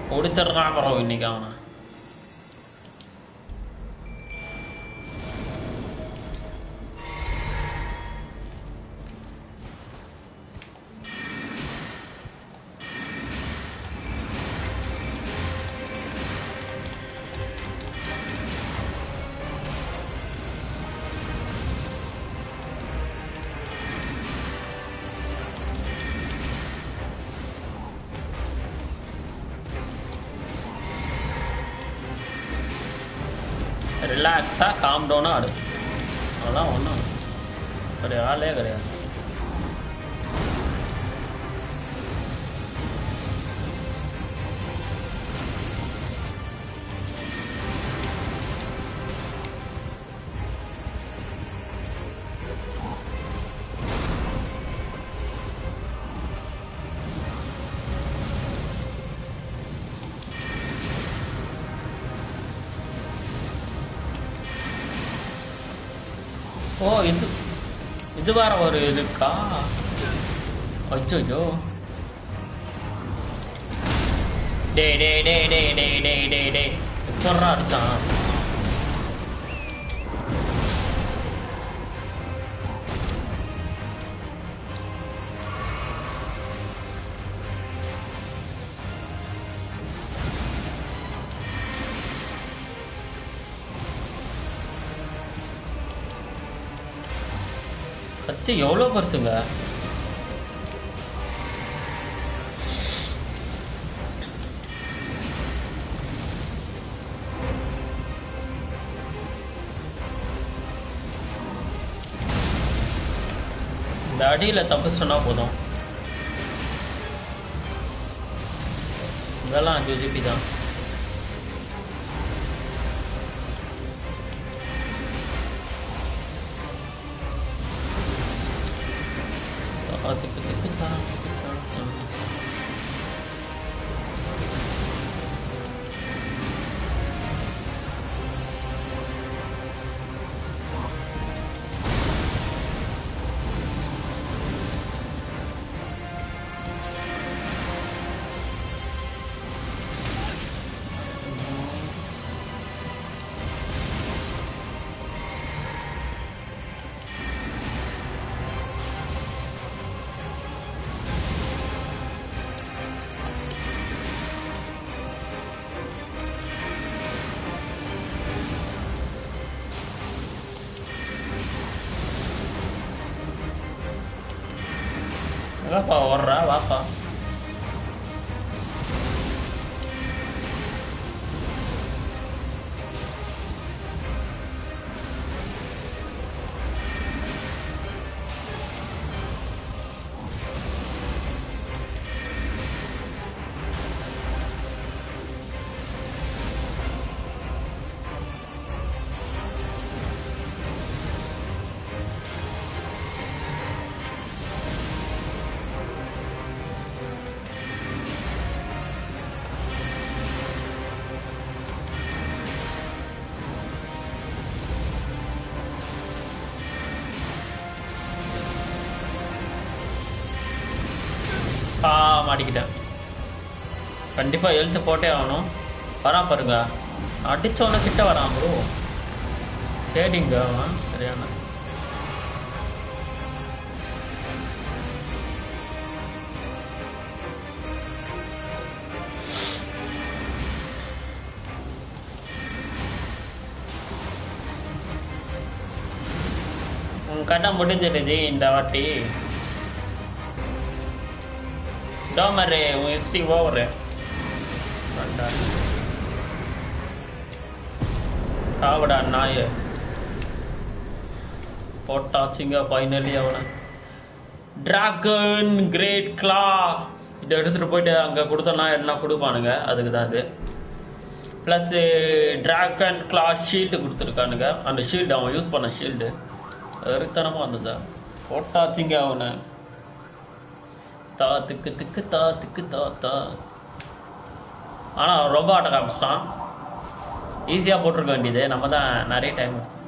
முடிச்சிடுறான் bro இன்னைக்கு அவனை ரிலாக்ஸாக காம் டவுனாக ஆடு அதெல்லாம் ஒன்றும் ஒரு ஆளே கிடையாது ஓ இது இது வேற ஒரு இதுக்கா அச்சோ டேய் டேய் டேய் டேய் டேய் டேய் டேய் டேய் எப்பட்றா அடிச்சான் கத்தி எவ்வளோ பெருசுங்க இந்த அடியில் தப்பிச்சோன்னா போதும் இதெல்லாம் அஞ்சு ஜிபி தான் அதுக்கு இதுக்கு தான் இதுக்கு தான் ம். எங்கப்பா ஓடுறா வாப்பா ஆ மாட்டிக்கிட்டேன் கண்டிப்பாக எழுத்து போட்டே ஆகணும் வரான் பாருங்க அடிச்சவன கிட்ட வரான் ப்ரோ தேடிங்க அவன் சரியான உன் கதை முடிஞ்சிடுது இந்த வாட்டி டோமரு உன் ஹிஸ்ட்ரி ஓவரு ஆவடா நாய போட்டாச்சுங்க ஃபைனலி அவனை டிராகன் கிரேட் கிளா இதை எடுத்துகிட்டு போயிட்டு அங்கே கொடுத்தோன்னா எல்லாம் கொடுப்பானுங்க அதுக்கு தான் இது ப்ளஸ்ஸு டிராகன் கிளா ஷீல்டு கொடுத்துருக்கானுங்க அந்த ஷீல்டு அவன் யூஸ் பண்ண ஷீல்டு வெறித்தனமாக இருந்ததா போட்டாச்சுங்க அவனை தா திக்கு திக்கு தா திக்கு தா தா ஆனால் ரொம்ப ஆட்ட காமிச்சிட்டான் ஈஸியாக போட்டிருக்க வேண்டியது நம்ம தான் நிறைய டைம் எடுத்தோம்